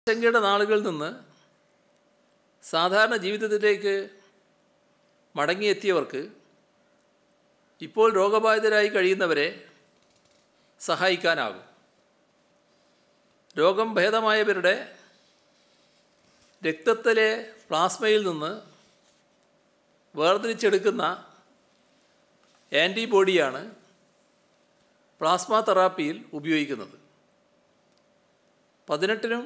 ആശങ്കയുടെ നാളുകളിൽ നിന്ന് സാധാരണ ജീവിതത്തിലേക്ക് മടങ്ങിയെത്തിയവർക്ക് ഇപ്പോൾ രോഗബാധിതരായി കഴിയുന്നവരെ സഹായിക്കാനാകും രോഗം ഭേദമായവരുടെ രക്തത്തിലെ പ്ലാസ്മയിൽ നിന്ന് വേർതിരിച്ചെടുക്കുന്ന ആൻറ്റിബോഡിയാണ് പ്ലാസ്മ തെറാപ്പിയിൽ ഉപയോഗിക്കുന്നത് പതിനെട്ടിനും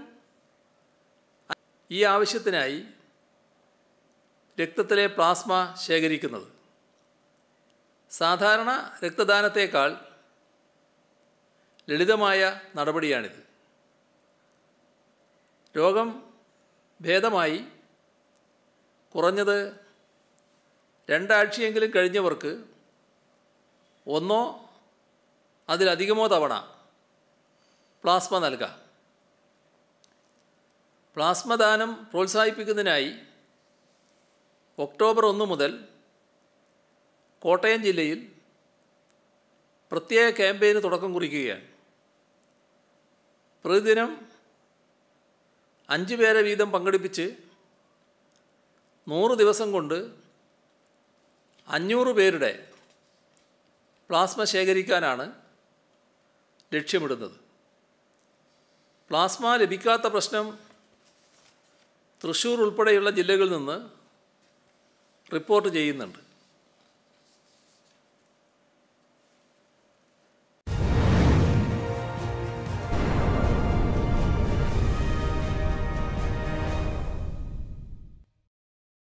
ഈ ആവശ്യത്തിനായി രക്തത്തിലെ പ്ലാസ്മ ശേഖരിക്കുന്നത് സാധാരണ രക്തദാനത്തേക്കാൾ ലളിതമായ നടപടിയാണിത് രോഗം ഭേദമായി കുറഞ്ഞത് രണ്ടാഴ്ചയെങ്കിലും കഴിഞ്ഞവർക്ക് ഒന്നോ അതിലധികമോ തവണ പ്ലാസ്മ നൽകാം പ്ലാസ്മ ദാനം പ്രോത്സാഹിപ്പിക്കുന്നതിനായി ഒക്ടോബർ ഒന്ന് മുതൽ കോട്ടയം ജില്ലയിൽ പ്രത്യേക ക്യാമ്പയിന് തുടക്കം കുറിക്കുകയാണ് പ്രതിദിനം അഞ്ച് പേരെ വീതം പങ്കെടുപ്പിച്ച് നൂറ് ദിവസം കൊണ്ട് അഞ്ഞൂറ് പേരുടെ പ്ലാസ്മ ശേഖരിക്കാനാണ് ലക്ഷ്യമിടുന്നത് പ്ലാസ്മ ലഭിക്കാത്ത പ്രശ്നം തൃശ്ശൂർ ഉൾപ്പെടെയുള്ള ജില്ലകളിൽ നിന്ന് റിപ്പോർട്ട് ചെയ്യുന്നുണ്ട്